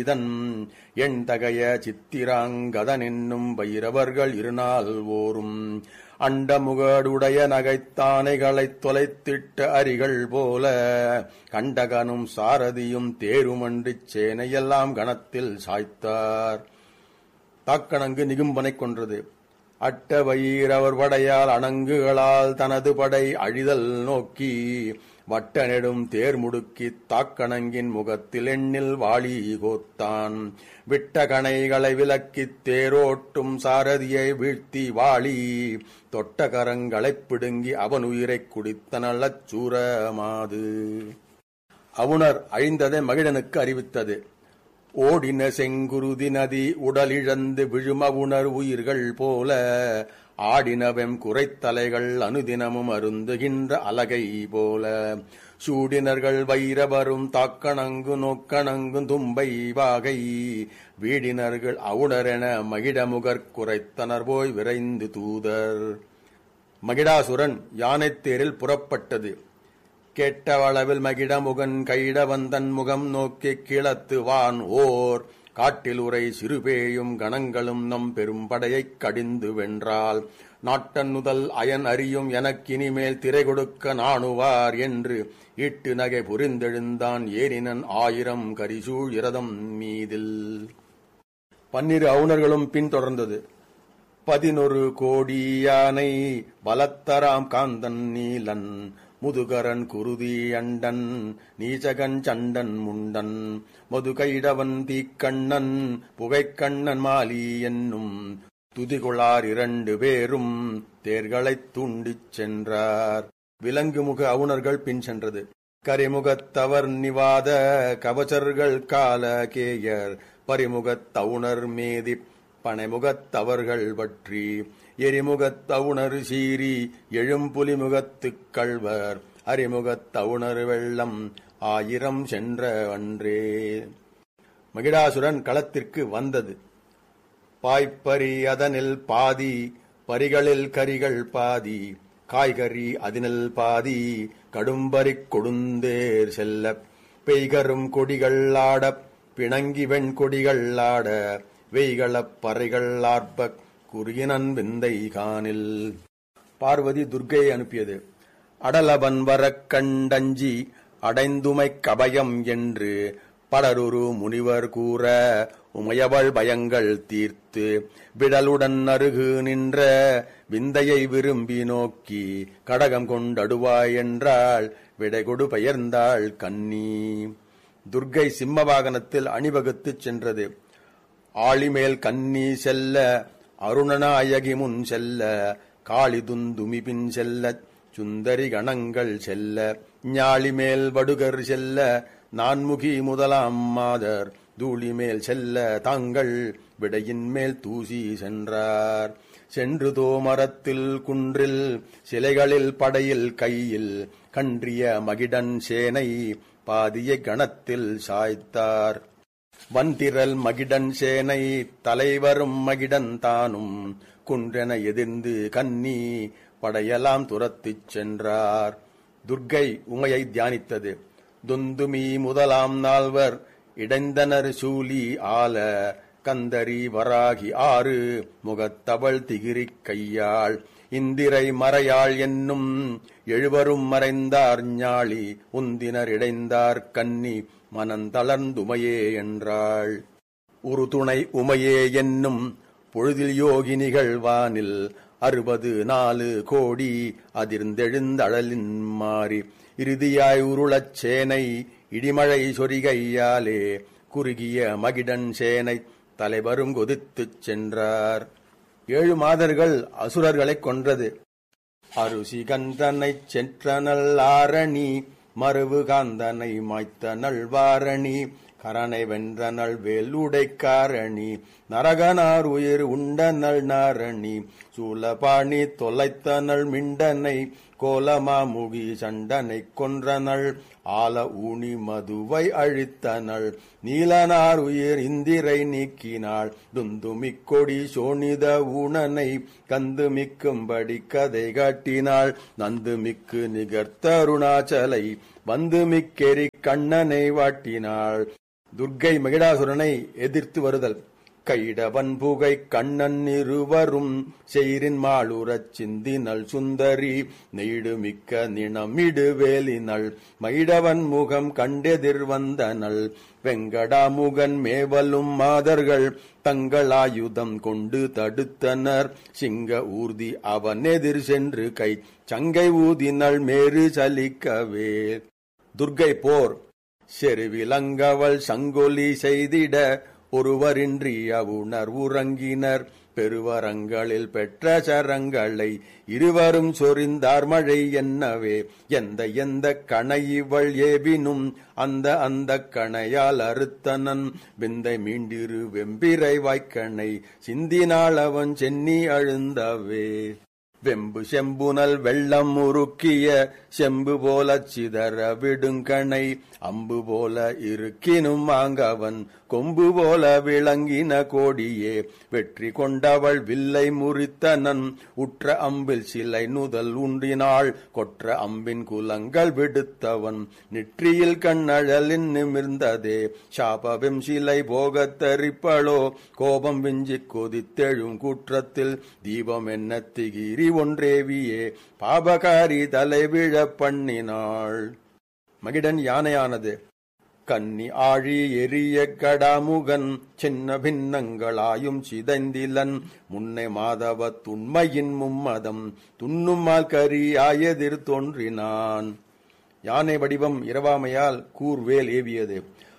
இதன் எண் தகைய சித்திராங்கதன் என்னும் பைரவர்கள் இருநாள் ஓரும் அண்டமுகடுடைய நகைத்தானைகளைத் தொலைத்திட்ட அரிகள் போல கண்டகனும் சாரதியும் தேருமன்றிச் சேனையெல்லாம் கணத்தில் சாய்த்தார் தாக்கணங்கு நிகும்பனைக் கொன்றது அட்ட வயிறவர் படையால் அணங்குகளால் தனது படை அழிதல் நோக்கி வட்ட நெடும் தேர் முடுக்கி தாக்கணங்கின் முகத்தில் எண்ணில் வாளி கோத்தான் விட்ட கணைகளை விலக்கித் தேரோட்டும் சாரதியை வீழ்த்தி வாளி தொட்ட கரங்களைப் பிடுங்கி அவன் உயிரைக் குடித்தனள்ளச் சூரமாது அவுணர் அழிந்ததை மகிழனுக்கு அறிவித்தது ஓடின செங்குருதி நதி உடலிழந்து விழுமவுணர் உயிர்கள் போல ஆடினவெம் குறைத்தலைகள் அனுதினமும் அருந்துகின்ற அலகை போல சூடினர்கள் வைரவரும் தாக்கணங்கு நோக்கணங்கு தும்பை வாகை வீடினர்கள் அவுணரென மகிடமுகற் குறைத்தனர் போய் விரைந்து தூதர் மகிடாசுரன் யானைத்தேரில் புறப்பட்டது கேட்டவளவில் மகிடமுகன் கைடவந்தன் முகம் நோக்கிக் கிளத்துவான் ஓர் காட்டில் உரை சிறுபேயும் கணங்களும் நம் பெரும்படையைக் கடிந்து வென்றால் நாட்டன் முதல் அயன் அறியும் எனக்கினிமேல் திரை கொடுக்க நாணுவார் என்று ஈட்டு நகை புரிந்தெழுந்தான் ஏறினன் ஆயிரம் கரிசூழ் இரதம் மீதில் பன்னிரு அவுணர்களும் பின்தொடர்ந்தது பதினொரு கோடி யானை பலத்தராம் காந்தன் நீலன் முதுகரன் குருதி அண்டன் நீச்சகன் சண்டன் முண்டன் மதுகைடவன் தீக்கண்ணன் புகைக்கண்ணன் மாலி என்னும் துதிகுளார் இரண்டு பேரும் தேர்களைத் தூண்டிச் சென்றார் விலங்கு முக அவுணர்கள் பின் சென்றது கரிமுகத்தவர் நிவாத கவச்சர்கள் கால கேயர் பரிமுகத்தவுணர் மேதிப் பனைமுகத்தவர்கள் பற்றி எரிமுகத்தவுணர் சீறி எழும்புலிமுகத்துக் கள்வர் அரிமுகத்தவுணர் வெள்ளம் ஆயிரம் சென்ற அன்றே மகிடாசுரன் களத்திற்கு வந்தது பாய்ப்பரி அதனில் பாதி பரிகளில் கரிகள் பாதி காய்கறி அதனில் பாதி கடும்பரிக் கொடுந்தேர் செல்ல பெய்கரும் கொடிகள் ஆடப் பிணங்கி வெண்கொடிகள் ஆட வெய்களப் பறைகள் ஆர்ப்பக் குறுகினன் விந்தை காணில் பார்வதி துர்க்கையை அனுப்பியது அடலபன் வரக் கண்டஞ்சி அடைந்துமைக் கபயம் என்று பலருரு முனிவர் கூற உமையவள் பயங்கள் தீர்த்து விடலுடன் அருகு நின்ற விந்தையை விரும்பி நோக்கி கடகம் கொண்டடுவாய் என்றாள் விடைகொடு பெயர்ந்தாள் கண்ணி துர்க்கை சிம்ம வாகனத்தில் அணிவகுத்துச் சென்றது ஆளிமேல் கன்னி செல்ல அருணநாயகி முன் செல்ல காளிதுந்துமி பின் செல்ல சுந்தரி கணங்கள் செல்ல ஞாளிமேல் வடுகர் செல்ல நான்முகி முதலாம் மாதர் தூளிமேல் செல்ல தாங்கள் விடையின் மேல் தூசி சென்றார் சென்று தோமரத்தில் குன்றில் சிலைகளில் படையில் கையில் கன்றிய மகிடன் சேனை பாதிய கணத்தில் சாய்த்தார் வந்திரல் மகிடன் சேனை தலைவரும் மகிடன் தானும் குன்றென எதிர்ந்து கன்னி படையெல்லாம் துரத்திச் சென்றார் துர்க்கை உமையை தியானித்தது துந்துமி முதலாம் நால்வர் இடைந்தனர் சூலி ஆல கந்தரி வராகி ஆறு முகத்தவள் திகிரிக் கையாள் இந்திரை மறையாள் என்னும் எழுவரும் மறைந்தார் ஞாழி உந்தினர் இடைந்தார் கன்னி மனந்தளர்ந்துமையே என்றாள் ஒரு துணை உமையே என்னும் பொழுதில் யோகினிகள் வானில் அறுபது நாலு கோடி அதிர்ந்தெழுந்தழலின் மாறி இறுதியாய் உருளச் சேனை இடிமழை சொரிகையாலே குறுகிய மகிடன் சேனை தலைவரும் கொதித்துச் சென்றார் ஏழு மாதர்கள் அசுரர்களைக் கொன்றது அருசி கந்தனைச் சென்றனல் ஆரணி மறுவு காந்தனை மாய்த்த நல்வாரணி கரனை வென்ற நல் வேலுடை காரணி நரகனார் உயிர் உண்ட நல் நாரணி சூலபாணி தொலைத்த நல் மிண்டனை கோலமாமுகி சண்டனைக் கொன்றனள் ஆல ஊனி மதுவை அழித்தனள் நீலனார் உயிர் இந்திரை நீக்கினாள் துந்துமிக் கொடி சோனித ஊனனை கந்து மிக்கும்படி கதை காட்டினாள் நந்து மிக்கு நிகர்த்த அருணாச்சலை வந்து மிக்கெரி கண்ணனை வாட்டினாள் துர்க்கை மகிடாசுரனை எதிர்த்து வருதல் கைடவன் புகை கண்ணன் இருவரும் செய்ரின் மாளுரச் சிந்தினள் சுந்தரி நெய்டுமிக்க நிணமிடு வேலினள் மைடவன் முகம் கண்டெதிர் வந்தனள் வெங்கடாமுகன் மேவலும் மாதர்கள் தங்களாயுதம் கொண்டு தடுத்தனர் சிங்க ஊர்தி அவன் எதிர் சென்று கை சங்கை ஊதினள் மேறு சலிக்கவே துர்க்கை போர் செருவிலங்கவள் சங்கொலி செய்திட ஒருவரின்றி அவுணர் உறங்கினர் பெருவரங்களில் பெற்ற சரங்களை இருவரும் சொரிந்தார் மழை என்னவே எந்த எந்த கணை இவள் ஏவினும் அந்த அந்த கணையால் அறுத்தனன் விந்தை மீண்டிரு வெம்பிரை வாய்க்கணை சிந்தினாள் அவன் சென்னி அழுந்தவே வெம்பு செம்புனல் வெள்ளம் உருக்கிய செம்பு போலச் சிதற விடுங்கணை அம்பு போல இருக்கினும் ஆங்கவன் கொம்பு போல விளங்கின கோடியே வெற்றி கொண்டவள் வில்லை முறித்தனன் உற்ற அம்பில் சிலை நுதல் உண்டினாள் கொற்ற அம்பின் குலங்கள் விடுத்தவன் நெற்றியில் கண்ணழலின் நிமிர்ந்ததே சாபவெம் சிலை போகத் தரிப்பளோ கோபம் விஞ்சி கொதித்தெழும் கூற்றத்தில் தீபம் என்ன திகிரி ஒன்றேவியே பாபகாரி தலைவிழ பண்ணினாள் மகிடன் யானையானது கன்னி ஆழி எரிய கடாமுகன் சின்ன பின்னங்களாயும் சிதைந்திலன் முன்னை மாதவ துண்மையின் மும்மதம் துண்ணுமால் கரியாயெதிர் தோன்றினான் யானை வடிவம் இரவாமையால் கூர்வேல் ஏவியது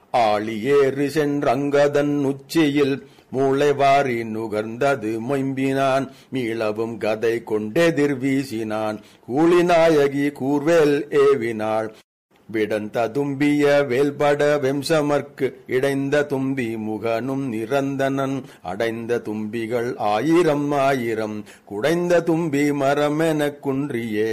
ஆளி ஏறு சென்றங்கதன் உச்சியில் மூளை வாரி நுகர்ந்தது மொயம்பினான் மீளவும் கதை கொண்டெதிர் வீசினான் கூலிநாயகி கூர்வேல் ஏவினாள் விடந்த தும்பிய வேல்பட வெம்சமர்க்கு இடைந்த தும்பி முகனும் நிரந்தனன் அடைந்த தும்பிகள் ஆயிரம் ஆயிரம் குடைந்த தும்பி மரமெனக் குன்றியே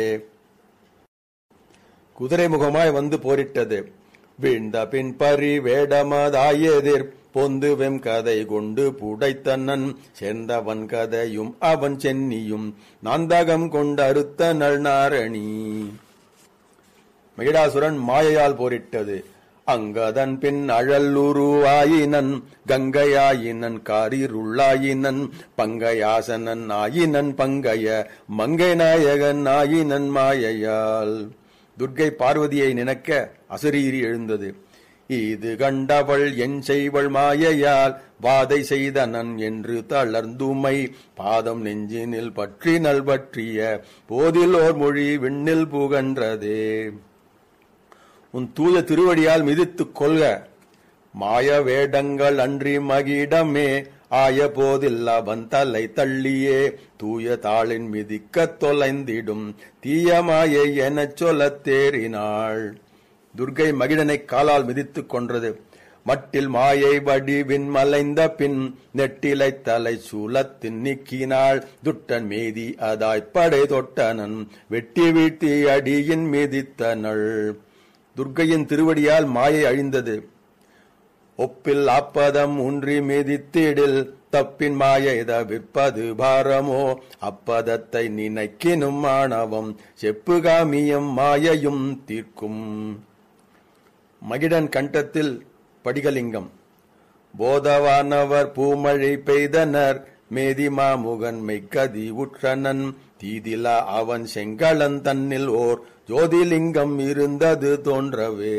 குதிரை முகமாய் வந்து போரிட்டது வீழ்ந்த பின் பரி வேடமதாயெதிர் பொந்து வெம் கதை கொண்டு புடைத்தனன் சேர்ந்தவன் கதையும் அவன் சென்னியும் நாந்தகம் கொண்டறுத்த நல் நாரணி மகிடாசுரன் மாயையால் போரிட்டது அங்கதன் பின் அழல்லுருவாயினன் கங்கையாயினன் காரிருள்ளாயினன் பங்கையாசனன் ஆயினன் பங்கைய மங்கை நாயகன் ஆயினன் மாயையால் துர்க்கை பார்வதியை நினைக்க அசரீரி எழுந்தது இது கண்டவள் என் செய்வள் மாயையால் வாதை செய்தனன் என்று தளர்ந்துமை பாதம் நெஞ்சினில் பற்றினல் பற்றிய போதில் ஓர் மொழி விண்ணில் புகன்றதே உன் தூய திருவடியால் மிதித்துக் கொள்க மாய வேடங்கள் அன்றி மகிடமே ஆய போதில் அவன் தலை தள்ளியே தூய தாளின் மிதிக்கத் தொலைந்திடும் தீய மாயை எனச் சொல்லத் தேறினாள் துர்க்கை மகிடனை காலால் மிதித்துக் கொன்றது மட்டில் மாயை வடிவின் மலைந்த பின் நெட்டிலை தலை சூலத்தின் நீக்கினாள் துட்டன் மீதி அதாய் படை தொட்டனன் வெட்டி வீழ்த்தி அடியின் மிதித்தனள் துர்க்கையின் திருவடியால் மாயை அழிந்தது ஒப்பில் அப்பதம் ஊன்றி மிதித்திடில் தப்பின் மாயை தவிர்ப்பது பாரமோ அப்பதத்தை நினைக்கினும் மாணவம் செப்புகாமியம் மாயையும் தீர்க்கும் மகிடன் கண்டத்தில் படிகலிங்கம் போதவானவர் பூமழை பெய்தனர் மேதி மாமுகன் மெய்கதி உற்றனன் தீதிலா அவன் செங்கலன் தன்னில் ஓர் ஜோதிலிங்கம் இருந்தது தோன்றவே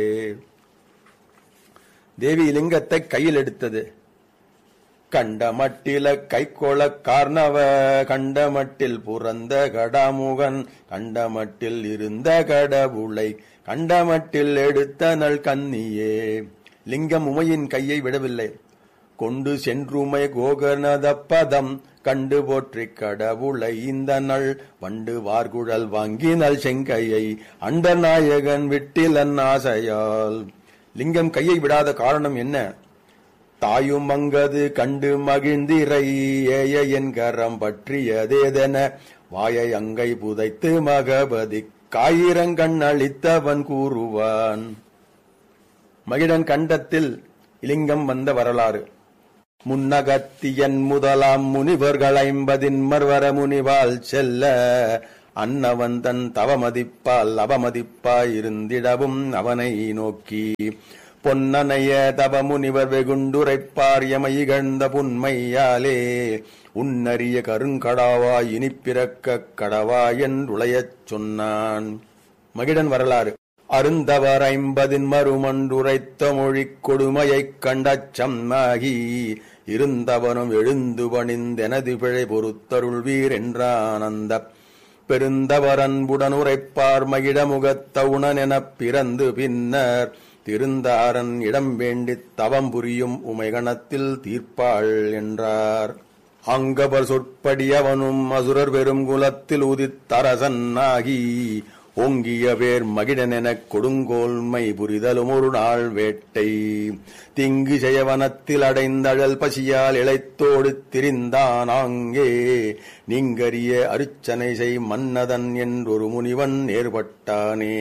தேவி லிங்கத்தை கையில் எடுத்தது கண்டமட்டில கைக்கோள கார்ணவ கண்டமட்டில் புறந்த கடாமுகன் கண்டமட்டில் இருந்த கடவுளை கண்டமட்டில் எடுத்த நல் கன்னியே லிங்கம் உமையின் கையை விடவில்லை கொண்டு சென்றுமை கோகனதப்பதம் கண்டு போற்றிக் கடவுளை இந்த நள் வண்டு வார்குழல் வாங்கினல் செங்கையை அண்டநாயகன் விட்டிலன் ஆசையால் லிங்கம் கையை விடாத காரணம் என்ன தாயும் அங்கது கண்டு மகிழ்ந்திரை ஏய என் கரம் பற்றியதேதென வாயை அங்கை புதைத்து மகபதி காயிரங்கண் அளித்தவன் கூறுவான் மகிழன் கண்டத்தில் இலிங்கம் வந்த வரலாறு முன்னகத்தியன் முதலாம் முனிவர்கள் ஐம்பதின் மர்வர முனிவால் செல்ல அன்னவன் தன் தவமதிப்பால் அவமதிப்பாய் இருந்திடவும் அவனை நோக்கி பொன்னனைய தபமுனிவர் வெகுண்டுரைப்பார் எமை இகழ்ந்த புன்மையாலே உன்னறிய கருங்கடாவாய் இனிப்பிறக்க கடவாய் என்றுளையச் சொன்னான் மகிடன் வரலாறு அருந்தவர் ஐம்பதின் மறுமன்றுரைத்த மொழிக் கொடுமையைக் கண்டச்சம்மாகி இருந்தவனும் எழுந்து பணிந்தெனது பிழை பொறுத்தருள்வீர் என்றானந்த பெருந்தவர் அன்புடன் உரைப்பார் மகிழமுகத்தவுணன் எனப் பிறந்து பின்னர் திருந்தாரன் இடம் வேண்டித் தவம் புரியும் உமைகணத்தில் தீர்ப்பாள் என்றார் அங்கபர் சொற்படி அவனும் அசுரர் பெரும் குலத்தில் உதித்தரசன் ஆகி ஓங்கிய பேர் மகிழனெனக் கொடுங்கோல்மை புரிதலும் ஒரு நாள் வேட்டை திங்கு செயவனத்தில் அடைந்தழல் பசியால் இளைத்தோடு திரிந்தான் ஆங்கே நீங்கரிய அருச்சனை செய் மன்னதன் என்றொரு முனிவன் ஏற்பட்டானே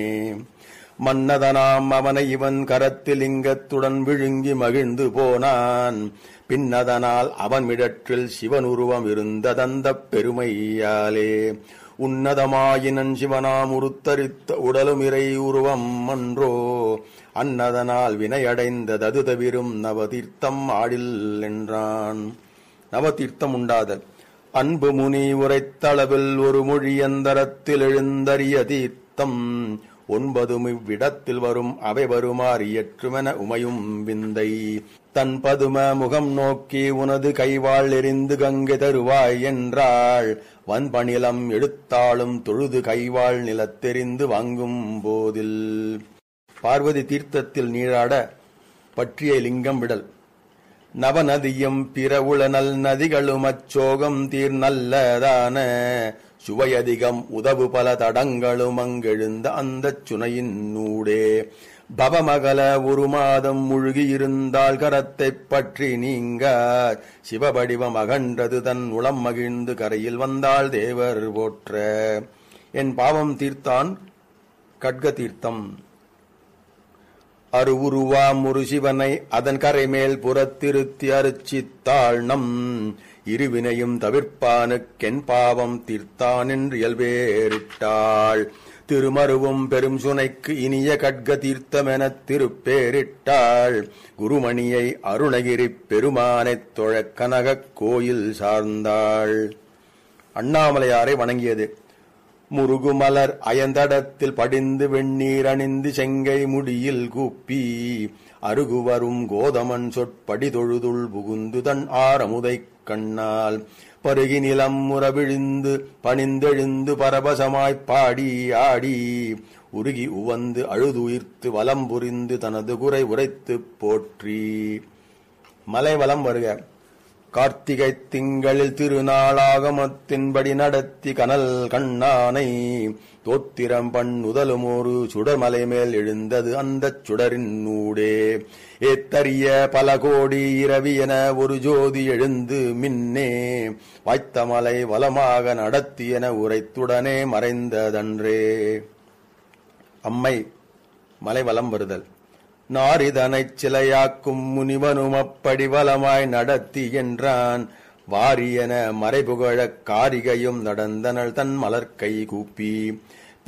மன்னதனாம் அவனை இவன் கரத்தில் லிங்கத்துடன் விழுங்கி மகிழ்ந்து போனான் பின்னதனால் அவன் மிடற்றில் சிவன் உருவம் இருந்ததந்தப் பெருமையாலே உன்னதமாயினன் சிவனாம் உருத்தரித்த உடலும் இறை உருவம் அன்றோ அன்னதனால் வினையடைந்ததது தவிரும் நவதீர்த்தம் ஆடில் என்றான் நவதீர்த்தம் உண்டாதல் அன்பு முனி உரைத்தளவில் ஒரு மொழி எந்தரத்தில் எழுந்தறிய தீர்த்தம் ஒன்பதும் இவ்விடத்தில் வரும் அவை வருமாறு இயற்றுமென உமையும் விந்தை தன் பதும முகம் நோக்கி உனது கைவாள் எரிந்து கங்கை தருவாய் என்றாள் வன்பணிலம் எடுத்தாலும் தொழுது கைவாள் நிலத்தெறிந்து வாங்கும் போதில் பார்வதி தீர்த்தத்தில் நீராட பற்றிய லிங்கம் விடல் நவநதியும் பிறவுள நல் நதிகளும் அச்சோகம் தீர் நல்லதான சுவையதிகம் உதவு பல தடங்களும் அங்கெழுந்த அந்தச் சுனையின் நூடே பவமகல ஒரு மாதம் முழுகியிருந்தால் கரத்தைப் பற்றி நீங்க சிவபடிவம் அகன்றது தன் உளம் மகிழ்ந்து கரையில் வந்தாள் தேவர் போற்ற என் பாவம் தீர்த்தான் கட்க தீர்த்தம் அருவுருவாம் ஒரு சிவனை அதன் கரைமேல் புறத்திருத்தி அருச்சித்தாள் நம் இருவினையும் தவிர்ப்பானுக்கென் பாவம் தீர்த்தான் என்று இயல்பேரிட்டாள் திருமருவும் பெரும் சுனைக்கு இனிய கட்க தீர்த்தமெனத் திருப்பேரிட்டாள் குருமணியை அருணகிரிப் பெருமானைத் தொழக் கனகக் கோயில் சார்ந்தாள் அண்ணாமலையாரை வணங்கியது முருகுமலர் அயந்தடத்தில் படிந்து வெந்நீர் அணிந்து செங்கை முடியில் கூப்பி அருகுவரும் கோதமன் சொற்படி தொழுதுள் புகுந்து தன் ஆரமுதைக் கண்ணால் பருகி நிலம் முறவிழிந்து பணிந்தெழுந்து பரபசமாய்ப் பாடி ஆடி உருகி உவந்து அழுதுயிர்த்து வலம் புரிந்து தனது குறை உரைத்துப் போற்றி மலை வலம் வருக கார்த்திகை திங்களில் திருநாளாகமத்தின்படி நடத்தி கனல் கண்ணானை தோத்திரம் பண்ணுதலும் ஒரு சுடர்மலை மேல் எழுந்தது அந்தச் சுடரின் நூடே ஏத்தறிய பல கோடி இரவி என ஒரு ஜோதி எழுந்து மின்னே வாய்த்த மலை வலமாக நடத்தியென உரைத்துடனே மறைந்ததன்றே அம்மை மலை வலம் வருதல் நாரிதனைச் சிலையாக்கும் முனிவனும் அப்படி வலமாய் நடத்தி என்றான் வாரியன மறைபுகழக் காரிகையும் நடந்தனள் தன் மலர்க்கை கூப்பி